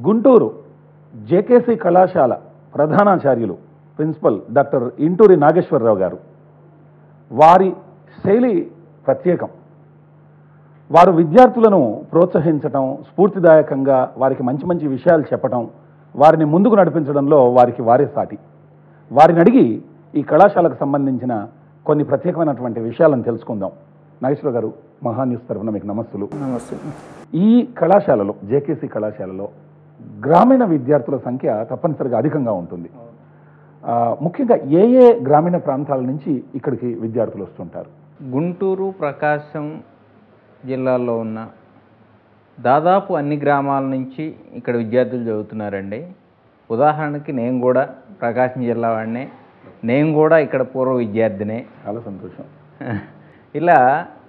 గుంటూరు జేకేసి కళాశాల ప్రధానాచార్యులు principal doctor Inturi Nageswara Rao garu వారి శైలి ప్రత్యేకం వారు విద్యార్థులను ప్రోత్సహించటం స్ఫూర్తిదాయకంగా వారికి మంచి మంచి విషయాలు చెప్పటం వారిని ముందుకు నడిపించడంలో వారికి వారే సాటి వారిని అడిగి ఈ కళాశాలకు సంబంధించిన కొన్ని ప్రత్యేకమైనటువంటి విషయాలను తెలుసుకుందాం నాగేశ్వర గారు మహాన్యూస్ తరఫున మీకు నమస్సులు నమస్తే ఈ కళాశాలలో జేకేసీ కళాశాలలో గ్రామీణ విద్యార్థుల సంఖ్య తప్పనిసరిగా అధికంగా ఉంటుంది ఆ, ముఖ్యంగా ఏ ఏ గ్రామీణ ప్రాంతాల నుంచి ఇక్కడికి విద్యార్థులు వస్తుంటారు గుంటూరు ప్రకాశం జిల్లాల్లో ఉన్న దాదాపు అన్ని గ్రామాల నుంచి ఇక్కడ విద్యార్థులు చదువుతున్నారండి ఉదాహరణకి నేను కూడా ప్రకాశం జిల్లా వాడినే నేను కూడా ఇక్కడ పూర్వ విద్యార్థినే చాలా సంతోషం ఇలా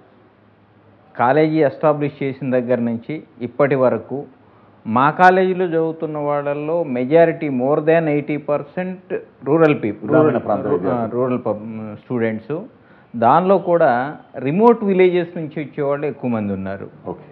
కాలేజీ ఎస్టాబ్లిష్ చేసిన దగ్గర నుంచి ఇప్పటి వరకు మా కాలేజీలో చదువుతున్న వాళ్ళల్లో majority more than eighty percent rural people గ్రామీణ ప్రాంత విద్యార్థులు. రూరల్ స్టూడెంట్స్ దానిలో కూడా రిమోట్ విలేజెస్ నుంచి వచ్చేవాళ్ళు ఎక్కువ మంది ఉన్నారు ఓకే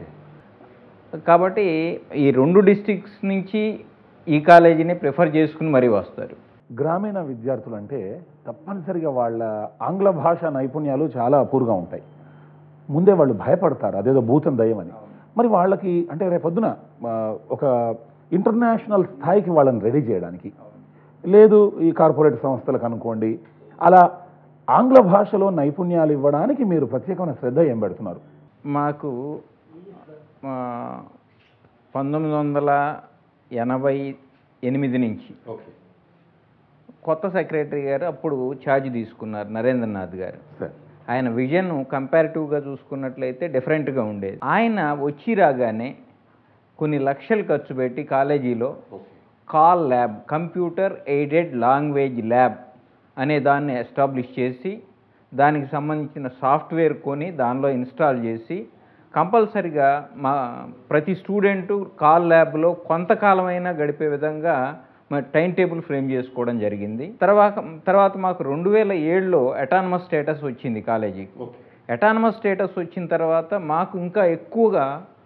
కాబట్టి ఈ రెండు డిస్ట్రిక్ట్స్ నుంచి ఈ కాలేజీని ప్రిఫర్ చేసుకుని మరీ వస్తారు గ్రామీణ విద్యార్థులు అంటే తప్పనిసరిగా వాళ్ళ ఆంగ్ల భాష నైపుణ్యాలు చాలా అపూర్గా ఉంటాయి ముందే వాళ్ళు భయపడతారు అదేదో భూతం దయ్యం అని మరి వాళ్ళకి అంటే రేపొద్దున ఆ, ఒక ఇంటర్నేషనల్ స్థాయికి వాళ్ళని రెడీ చేయడానికి లేదు ఈ కార్పొరేట్ సంస్థలకు అనుకోండి అలా ఆంగ్ల భాషలో నైపుణ్యాలు ఇవ్వడానికి మీరు ప్రత్యేకమైన శ్రద్ధ ఏం పెడుతున్నారు మాకు ఆ, పంతొమ్మిది వందల ఎనభై ఎనిమిది నుంచి ఓకే కొత్త సెక్రటరీ గారు అప్పుడు ఛార్జ్ తీసుకున్నారు నరేంద్రనాథ్ గారు సరే ఆయన విజన్ కంపారిటివ్గా చూసుకున్నట్లయితే డిఫరెంట్గా ఉండేది ఆయన వచ్చి రాగానే కొన్ని లక్షలు ఖర్చు పెట్టి కాలేజీలో CALL lab computer aided language lab అనే దాన్ని ఎస్టాబ్లిష్ చేసి దానికి సంబంధించిన సాఫ్ట్వేర్ కొని దానిలో ఇన్స్టాల్ చేసి కంపల్సరిగా మా ప్రతి స్టూడెంటు కాల్ ల్యాబ్లో కొంతకాలమైనా గడిపే విధంగా మా టైం టేబుల్ ఫ్రేమ్ చేసుకోవడం జరిగింది తర్వాత తర్వాత మాకు రెండు వేల ఏడులో అటానమస్ స్టేటస్ వచ్చింది కాలేజీకి ఓకే ఎటానమస్ స్టేటస్ వచ్చిన తర్వాత మాకు ఇంకా ఎక్కువగా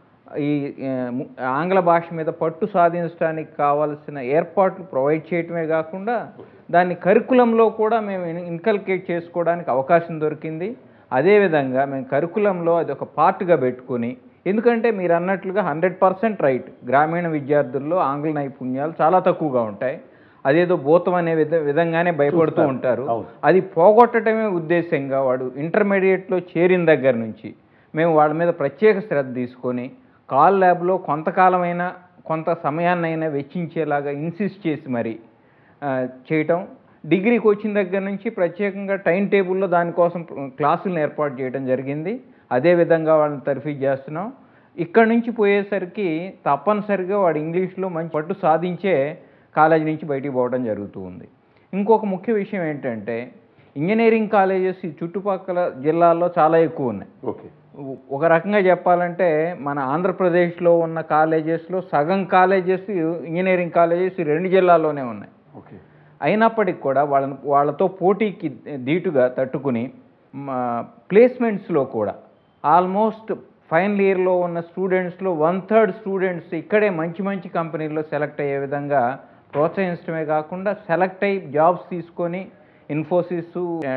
ఈ ఆ, ము- ఆంగ్ల భాష మీద పట్టు సాధించడానికి కావాల్సిన ఏర్పాట్లు ప్రొవైడ్ చేయటమే కాకుండా దాన్ని కరికులంలో కూడా మేము ఇన్- ఇన్కల్కేట్ చేసుకోవడానికి అవకాశం దొరికింది అదేవిధంగా మేము కరికులంలో అది ఒక పార్ట్గా పెట్టుకుని ఎందుకంటే మీరు అన్నట్లుగా హండ్రెడ్ పర్సెంట్ రైట్ గ్రామీణ విద్యార్థుల్లో ఆంగ్ల నైపుణ్యాలు చాలా తక్కువగా ఉంటాయి అదేదో భూతం అనే విధ విధంగానే భయపడుతూ ఉంటారు అవును. అది పోగొట్టడమే ఉద్దేశంగా వాడు ఇంటర్మీడియట్లో చేరిన దగ్గర నుంచి మేము వాళ్ళ మీద ప్రత్యేక శ్రద్ధ తీసుకొని కాల్ ల్యాబ్లో కొంతకాలమైనా కొంత సమయాన్నైనా వెచ్చించేలాగా ఇన్సిస్ట్ చేసి మరి ఆ, చేయటం డిగ్రీకి వచ్చిన దగ్గర నుంచి ప్రత్యేకంగా టైం టేబుల్లో దానికోసం క్లాసులను ఏర్పాటు చేయడం జరిగింది అదే విధంగా వాళ్ళని తర్ఫీ చేస్తున్నాం ఇక్కడ నుంచి పోయేసరికి తప్పనిసరిగా వాడు ఇంగ్లీష్లో మంచి పట్టు సాధించే కాలేజీ నుంచి బయటికి పోవడం జరుగుతూ ఉంది ఇంకొక ముఖ్య విషయం ఏంటంటే ఇంజనీరింగ్ కాలేజెస్ ఈ చుట్టుపక్కల జిల్లాల్లో చాలా ఎక్కువ ఉన్నాయి ఓకే ఒక రకంగా చెప్పాలంటే మన ఆంధ్రప్రదేశ్లో ఉన్న కాలేజెస్లో సగం కాలేజెస్ ఇంజనీరింగ్ కాలేజెస్ ఈ రెండు జిల్లాల్లోనే ఉన్నాయి ఓకే అయినప్పటికి కూడా వాళ్ళని వాళ్ళతో పోటీకి ధీటుగా తట్టుకుని మా ప్లేస్మెంట్స్లో కూడా ఆల్మోస్ట్ ఫైనల్ ఇయర్లో ఉన్న స్టూడెంట్స్లో వన్ థర్డ్ స్టూడెంట్స్ ఇక్కడే మంచి మంచి కంపెనీల్లో సెలెక్ట్ అయ్యే విధంగా ప్రోత్సహించడమే కాకుండా సెలెక్ట్ అయ్యి జాబ్స్ తీసుకొని ఇన్ఫోసిస్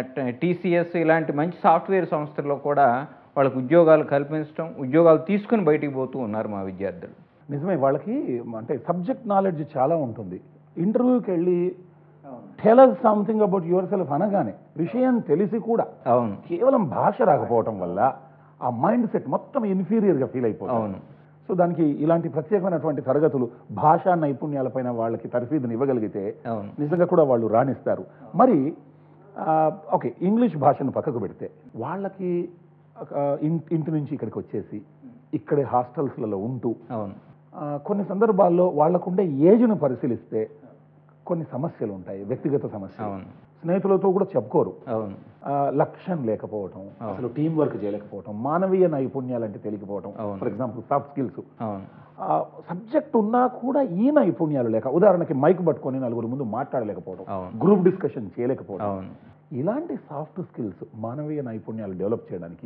టీసీఎస్ ఇలాంటి మంచి సాఫ్ట్వేర్ సంస్థల్లో కూడా వాళ్ళకు ఉద్యోగాలు కల్పించడం ఉద్యోగాలు తీసుకుని బయటికి పోతూ ఉన్నారు మా విద్యార్థులు నిజమే వాళ్ళకి అంటే సబ్జెక్ట్ నాలెడ్జ్ చాలా ఉంటుంది ఇంటర్వ్యూకి వెళ్ళి tell her something about yourself అనగానే విషయం తెలిసి కూడా అవును కేవలం భాష రాకపోవటం వల్ల ఆ మైండ్ సెట్ మొత్తం ఇన్ఫీరియర్గా ఫీల్ అయిపోతుంది అవును సో దానికి ఇలాంటి ప్రత్యేకమైనటువంటి తరగతులు భాషా నైపుణ్యాలపైన వాళ్ళకి తర్ఫీదుని ఇవ్వగలిగితే అవును నిజంగా కూడా వాళ్ళు రాణిస్తారు మరి ఆ, ఓకే ఇంగ్లీష్ భాషను పక్కకు పెడితే వాళ్ళకి ఆ, ఇన్- ఇంటి నుంచి ఇక్కడికి వచ్చేసి ఇక్కడే హాస్టల్స్లలో ఉంటూ అవును ఆ, కొన్ని సందర్భాల్లో వాళ్ళకుండే ఏజ్ను పరిశీలిస్తే కొన్ని సమస్యలు ఉంటాయి వ్యక్తిగత సమస్యలు అవును స్నేహితులతో కూడా చెప్పుకోరు అవును ఆ, లక్ష్యం లేకపోవటం అసలు టీం వర్క్ చేయలేకపోవటం మానవీయ నైపుణ్యాలు అంటే తెలియకపోవటం అవును. ఫర్ ఎగ్జాంపుల్ సాఫ్ట్ స్కిల్స్ అవును సబ్జెక్ట్ ఉన్నా కూడా ఈ నైపుణ్యాలు లేక ఉదాహరణకి మైక్ పట్టుకొని నలుగురు ముందు మాట్లాడలేకపోవడం అవును గ్రూప్ డిస్కషన్ చేయలేకపోవడం అవును ఇలాంటి సాఫ్ట్ స్కిల్స్ మానవీయ నైపుణ్యాలు డెవలప్ చేయడానికి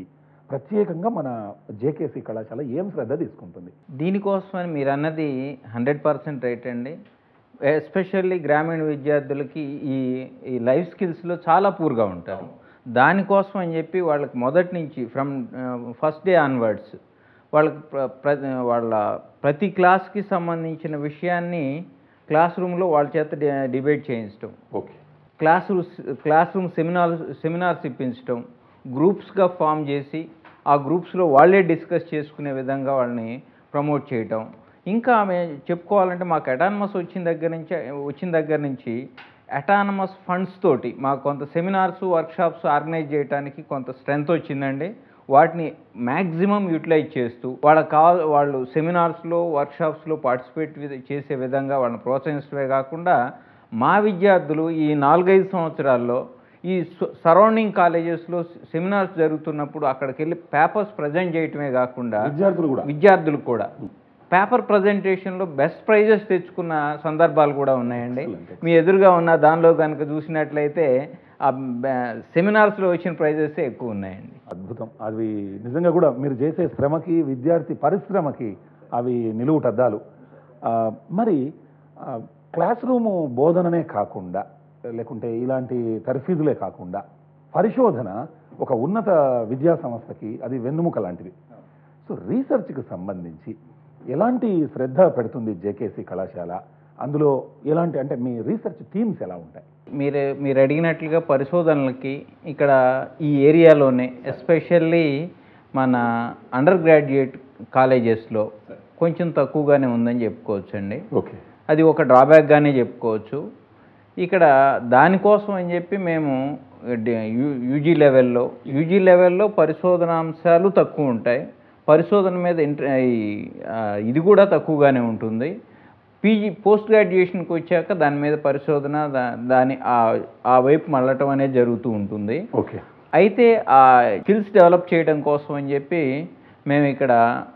ప్రత్యేకంగా మన జేకేసీ కళాశాల ఏం శ్రద్ధ తీసుకుంటుంది దీనికోసమని మీరు అన్నది హండ్రెడ్ పర్సెంట్ రైట్ అండి ఎస్పెషల్లీ గ్రామీణ విద్యార్థులకి ఈ ఈ లైఫ్ స్కిల్స్లో చాలా పూర్గా ఉంటారు దానికోసం అని చెప్పి వాళ్ళకి మొదటి నుంచి ఫ్రమ్ ఫస్ట్ డే ఆన్వర్డ్స్ వాళ్ళకి ప్ర- ప్ర- వాళ్ళ ప్రతి క్లాస్కి సంబంధించిన విషయాన్ని క్లాస్ రూమ్లో వాళ్ళ చేత డి- డిబేట్ చేయించడం okay class rooms class room seminar seminars ఇప్పించడం గ్రూప్స్గా ఫామ్ చేసి ఆ గ్రూప్స్లో వాళ్ళే డిస్కస్ చేసుకునే విధంగా వాళ్ళని ప్రమోట్ చేయటం ఇంకా ఆమె చెప్పుకోవాలంటే మాకు అటానమస్ వచ్చిన దగ్గర నుంచి వచ్చిన దగ్గర నుంచి అటానమస్ ఫండ్స్ తోటి మాకు కొంత సెమినార్స్ వర్క్షాప్స్ ఆర్గనైజ్ చేయడానికి కొంత స్ట్రెంగ్త్ వచ్చిందండి వాటిని మ్యాక్సిమం యూటిలైజ్ చేస్తూ వాళ్ళకి కావాలి వాళ్ళు సెమినార్స్లో వర్క్షాప్స్లో పార్టిసిపేట్ వి- చేసే విధంగా వాళ్ళని ప్రోత్సహించడమే కాకుండా మా విద్యార్థులు ఈ నాలుగైదు సంవత్సరాల్లో ఈ సరౌండింగ్ కాలేజెస్లో సెమినార్స్ జరుగుతున్నప్పుడు అక్కడికి వెళ్ళి పేపర్స్ ప్రజెంట్ చేయటమే కాకుండా విద్యార్థులు కూడా విద్యార్థులకు కూడా పేపర్ ప్రజెంటేషన్లో బెస్ట్ ప్రైజెస్ తెచ్చుకున్న సందర్భాలు కూడా ఉన్నాయండి Excellent. మీ ఎదురుగా ఉన్న దానిలో కనుక చూసినట్లయితే ఆ సెమినార్స్లో వచ్చిన ప్రైజెస్ ఎక్కువ ఉన్నాయండి అద్భుతం అవి నిజంగా కూడా మీరు చేసే శ్రమకి విద్యార్థి పరిశ్రమకి అవి నిలువుటద్దాలు ఆ, మరి ఆ, క్లాస్ రూము బోధననే కాకుండా లేకుంటే ఇలాంటి తర్ఫీదులే కాకుండా పరిశోధన ఒక ఉన్నత విద్యా సంస్థకి అది వెన్నుముక లాంటిది సో రీసెర్చ్కి సంబంధించి ఎలాంటి శ్రద్ధ పెడుతుంది జేకేసీ కళాశాల అందులో ఎలాంటి అంటే మీ రీసెర్చ్ టీమ్స్ ఎలా ఉంటాయి మీరు మీరు అడిగినట్లుగా పరిశోధనలకి ఇక్కడ ఈ ఏరియాలోనే ఎస్పెషల్లీ మన అండర్ గ్రాడ్యుయేట్ కాలేజెస్లో కొంచెం తక్కువగానే ఉందని చెప్పుకోవచ్చు అండి ఓకే అది ఒక డ్రాబ్యాక్గానే చెప్పుకోవచ్చు ఇక్కడ దానికోసం అని చెప్పి మేము డి- యూ- యూజీ లెవెల్లో యూజీ లెవెల్లో పరిశోధనాంశాలు తక్కువ ఉంటాయి పరిశోధన మీద ఇంట్ర ఈ- ఆ, ఇది కూడా తక్కువగానే ఉంటుంది పీజీ పోస్ట్ గ్రాడ్యుయేషన్కి వచ్చాక దాని మీద పరిశోధన దా- దాని ఆ- ఆ వైపు మళ్ళటం అనేది జరుగుతూ ఉంటుంది ఓకే అయితే ఆ స్కిల్స్ డెవలప్ చేయడం కోసం అని చెప్పి మేము ఇక్కడ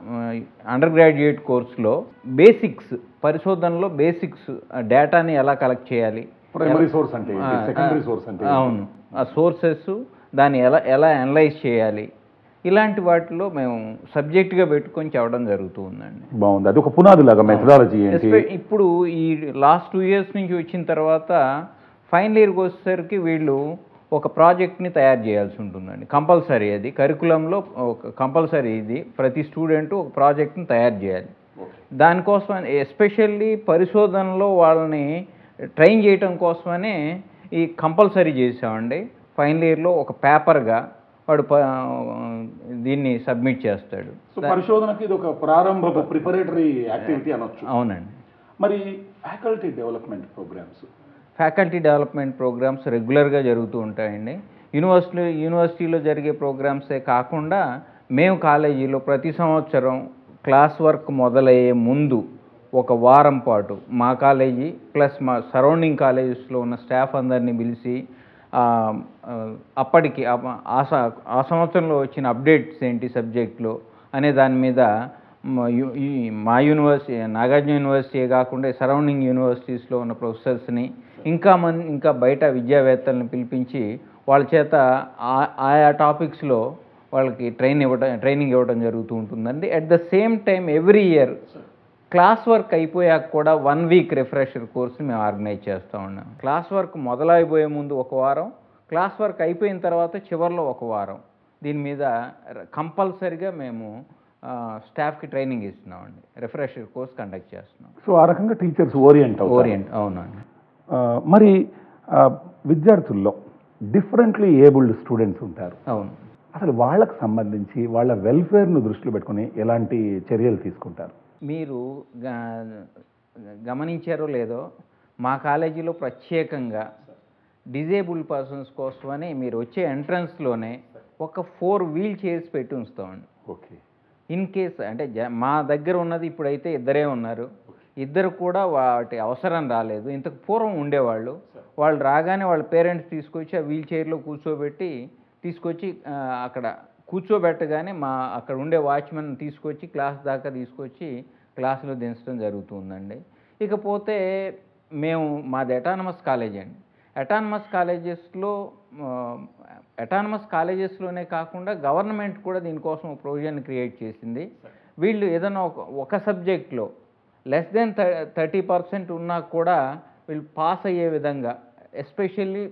అండర్ గ్రాడ్యుయేట్ కోర్సులో బేసిక్స్ పరిశోధనలో బేసిక్స్ డేటాని ఎలా కలెక్ట్ చేయాలి ప్రైమరీ సోర్స్ అంటే ఆ, సెకండరీ ఆ, సోర్స్ అంటే అవును ఆ సోర్సెస్ దాన్ని ఎలా ఎలా అనలైజ్ చేయాలి ఇలాంటి వాటిలో మేము సబ్జెక్ట్గా పెట్టుకొని చెప్పడం జరుగుతూ ఉందండి బాగుంది అది ఒక పునాది లాగా మెథడాలజీ ఏంటి ఎస్పె- ఇప్పుడు ఈ లాస్ట్ టూ ఇయర్స్ నుంచి వచ్చిన తర్వాత ఫైనల్ ఇయర్కి వచ్చేసరికి వీళ్ళు ఒక ప్రాజెక్ట్ని తయారు చేయాల్సి ఉంటుందండి కంపల్సరీ అది కరికులంలో ఒక కంపల్సరీ ఇది ప్రతి స్టూడెంట్ ఒక ప్రాజెక్ట్ని తయారు చేయాలి దానికోసం ఎస్పెషల్లీ పరిశోధనలో వాళ్ళని ట్రైన్ చేయటం కోసమనే ఈ కంపల్సరీ చేసామండి ఫైనల్ ఇయర్లో ఒక పేపర్గా వాడు ప- దీన్ని సబ్మిట్ చేస్తాడు సో పరిశోధనకి ఇది ఒక ప్రారంభ ప్రిపరేటరీ యాక్టివిటీ అనొచ్చు అవునండి మరి faculty development programmes faculty development programmes రెగ్యులర్గా జరుగుతూ ఉంటాయండి యూనివర్సిటీ యూనివర్సిటీలో జరిగే ప్రోగ్రామ్సే కాకుండా మేము కాలేజీలో ప్రతి సంవత్సరం క్లాస్ వర్క్ మొదలయ్యే ముందు ఒక వారం పాటు మా కాలేజీ ప్లస్ మా సరౌండింగ్ కాలేజెస్లో ఉన్న స్టాఫ్ అందరినీ పిలిచి ఆ, ఆ, అప్పటికి ఆ- ఆ స- ఆ సంవత్సరంలో వచ్చిన అప్డేట్స్ ఏంటి సబ్జెక్ట్లో అనే దాని మీద మా యు- ఈ మా యూనివర్సిటీ నాగార్జున యూనివర్సిటీ కాకుండా సరౌండింగ్ యూనివర్సిటీస్లో ఉన్న ప్రొఫెసర్స్ని ఇంకా మన్ ఇంకా బయట విద్యావేత్తలను పిలిపించి వాళ్ళ చేత ఆ- ఆయా టాపిక్స్లో వాళ్ళకి ట్రైన్ ఇవ్వడం ట్రైనింగ్ ఇవ్వడం జరుగుతూ ఉంటుందండి at the same time every year class work అయిపోయాక కూడా వన్ వీక్ రిఫ్రెషర్ కోర్స్ మేము ఆర్గనైజ్ చేస్తూ ఉన్నాం క్లాస్ వర్క్ మొదలైపోయే ముందు ఒక వారం క్లాస్ వర్క్ అయిపోయిన తర్వాత చివరిలో ఒక వారం దీని మీద కంపల్సరిగా మేము స్టాఫ్కి ట్రైనింగ్ ఇస్తున్నామండి రిఫ్రెషర్ కోర్స్ కండక్ట్ చేస్తున్నాం సో ఆ రకంగా టీచర్స్ ఓరియంట్ అవుతారు ఓరియంట్ అవునండి ఆ, మరి ఆ, విద్యార్థుల్లో డిఫరెంట్లీ ఏబుల్డ్ స్టూడెంట్స్ ఉంటారు అవును అసలు వాళ్ళకు సంబంధించి వాళ్ళ వెల్ఫేర్ను దృష్టిలో పెట్టుకుని ఎలాంటి చర్యలు తీసుకుంటారు మీరు గ- గమనించారో లేదో మా కాలేజీలో ప్రత్యేకంగా డిజేబుల్ పర్సన్స్ కోసమని మీరు వచ్చే ఎంట్రన్స్లోనే ఒక ఫోర్ వీల్ చైర్స్ పెట్టి ఉంచుతామండి ఓకే ఇన్ కేస్ అంటే జ మా దగ్గర ఉన్నది ఇప్పుడైతే ఇద్దరే ఉన్నారు ఇద్దరు కూడా వాటి అవసరం రాలేదు ఇంతకు పూర్వం ఉండేవాళ్ళు వాళ్ళు రాగానే వాళ్ళ పేరెంట్స్ తీసుకొచ్చి ఆ వీల్ చైర్లో కూర్చోబెట్టి తీసుకొచ్చి ఆ, అక్కడ కూర్చోబెట్టగానే మా అక్కడ ఉండే వాచ్మెన్ తీసుకొచ్చి క్లాస్ దాకా తీసుకొచ్చి క్లాసులో దించడం జరుగుతుందండి ఇకపోతే మేము మాది ఎటానమస్ కాలేజ్ అండి అటానమస్ కాలేజెస్లో అటానమస్ కాలేజెస్లోనే కాకుండా గవర్నమెంట్ కూడా దీనికోసం ప్రొవిజన్ క్రియేట్ చేసింది వీళ్ళు ఏదైనా ఒక ఒక సబ్జెక్ట్లో లెస్ దెన్ థర్టీ పర్సెంట్ ఉన్నా కూడా వీళ్ళు పాస్ అయ్యే విధంగా ఎస్పెషల్లీ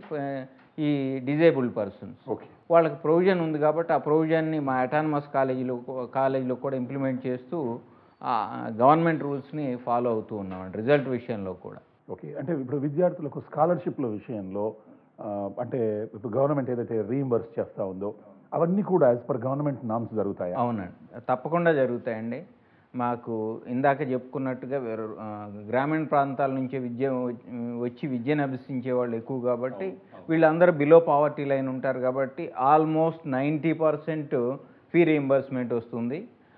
ఈ డిజేబుల్డ్ పర్సన్స్ ఓకే వాళ్ళకి ప్రొవిజన్ ఉంది కాబట్టి ఆ ప్రొవిజన్ని మా అటానమస్ కాలేజీలో కాలేజీలో కూడా ఇంప్లిమెంట్ చేస్తూ గవర్నమెంట్ రూల్స్ని ఫాలో అవుతూ ఉన్నామండి రిజల్ట్ విషయంలో కూడా ఓకే అంటే ఇప్పుడు విద్యార్థులకు స్కాలర్షిప్ల విషయంలో ఆ, అంటే ఇప్పుడు గవర్నమెంట్ ఏదైతే రీఇంబర్స్ చేస్తూ ఉందో అవన్నీ కూడా యాజ్ పర్ గవర్నమెంట్ నామ్స్ జరుగుతాయా అవునండి తప్పకుండా జరుగుతాయండి మాకు ఇందాక చెప్పుకున్నట్టుగా వేరు- ఆ, గ్రామీణ ప్రాంతాల నుంచి విద్య వచ్చి విద్యను అభ్యసించే వాళ్ళు ఎక్కువ కాబట్టి వీళ్ళందరూ బిలో పావర్టీ లైన్ ఉంటారు కాబట్టి almost ninety percent fee reimbursement వస్తుంది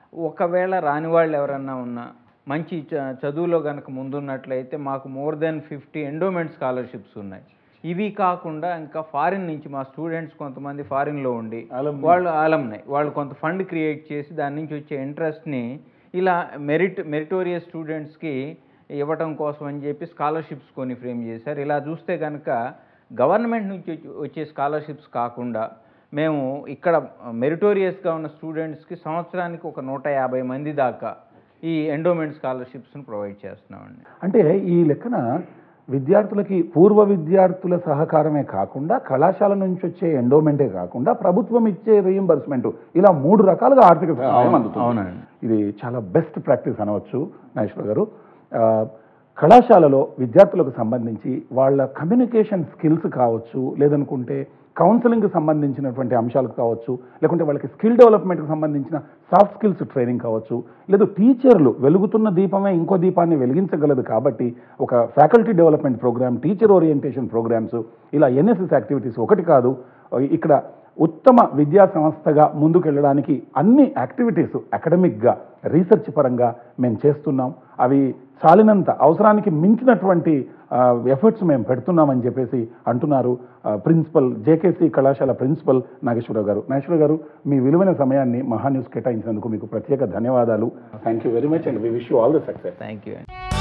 ఒకవేళ రాని వాళ్ళు ఎవరన్నా ఉన్నా మంచి చ- చదువులో కనుక ముందున్నట్లయితే మాకు more then fifty endowment scholarships ఉన్నాయి ఇవి కాకుండా ఇంకా ఫారిన్ నుంచి మా స్టూడెంట్స్ కొంతమంది ఫారిన్లో ఉండి Alumni. వాళ్ళు ఆలంనాయి వాళ్ళు కొంత ఫండ్ క్రియేట్ చేసి దాని నుంచి వచ్చే ఇంట్రెస్ట్ని ఇలా మెరిట్ మెరిటోరియస్ స్టూడెంట్స్కి ఇవ్వటం కోసం అని చెప్పి స్కాలర్షిప్స్ కొన్ని ఫ్రేమ్ చేశారు ఇలా చూస్తే కనుక గవర్నమెంట్ నుంచి వచ్చి- వచ్చే స్కాలర్షిప్స్ కాకుండా మేము ఇక్కడ మెరిటోరియస్గా ఉన్న స్టూడెంట్స్కి సంవత్సరానికి ఒక నూట యాభై మంది దాకా ఈ ఎండోమెంట్ స్కాలర్షిప్స్ని ప్రొవైడ్ చేస్తున్నామండి అంటే ఈ లెక్కన విద్యార్థులకి పూర్వ విద్యార్థుల సహకారమే కాకుండా కళాశాల నుంచి వచ్చే ఎండోమెంటే కాకుండా ప్రభుత్వం ఇచ్చే రీయింబర్స్మెంట్ ఇలా మూడు రకాలుగా ఆర్థిక సహాయం అందుతుంది అవునండి ఇది చాలా బెస్ట్ ప్రాక్టీస్ అనవచ్చు నాగేశ్వర గారు ఆ, కళాశాలలో విద్యార్థులకు సంబంధించి వాళ్ళ కమ్యూనికేషన్ స్కిల్స్ కావచ్చు లేదనుకుంటే కౌన్సిలింగ్కి సంబంధించినటువంటి అంశాలు కావచ్చు లేకుంటే వాళ్ళకి స్కిల్ డెవలప్మెంట్కి సంబంధించిన సాఫ్ట్ స్కిల్స్ ట్రైనింగ్ కావచ్చు లేదు టీచర్లు వెలుగుతున్న దీపమే ఇంకో దీపాన్ని వెలిగించగలదు కాబట్టి ఒక faculty development programme teacher orientation programmes ఇలా ఎన్ఎస్ఎస్ యాక్టివిటీస్ ఒకటి కాదు ఇక్కడ ఉత్తమ విద్యా సంస్థగా ముందుకెళ్ళడానికి అన్ని యాక్టివిటీస్ అకాడమిక్గా రీసెర్చ్ పరంగా మేము చేస్తున్నాం అవి చాలినంత అవసరానికి మించినటువంటి ఎఫర్ట్స్ మేము పెడుతున్నామని చెప్పేసి అంటున్నారు ప్రిన్సిపల్ జేకేసీ కళాశాల ప్రిన్సిపల్ నాగేశ్వరరావు గారు నాగేశ్వరరావు గారు మీ విలువైన సమయాన్ని మహా న్యూస్ కేటాయించినందుకు మీకు ప్రత్యేక ధన్యవాదాలు thank you very much and we wish you all the success thank you అండి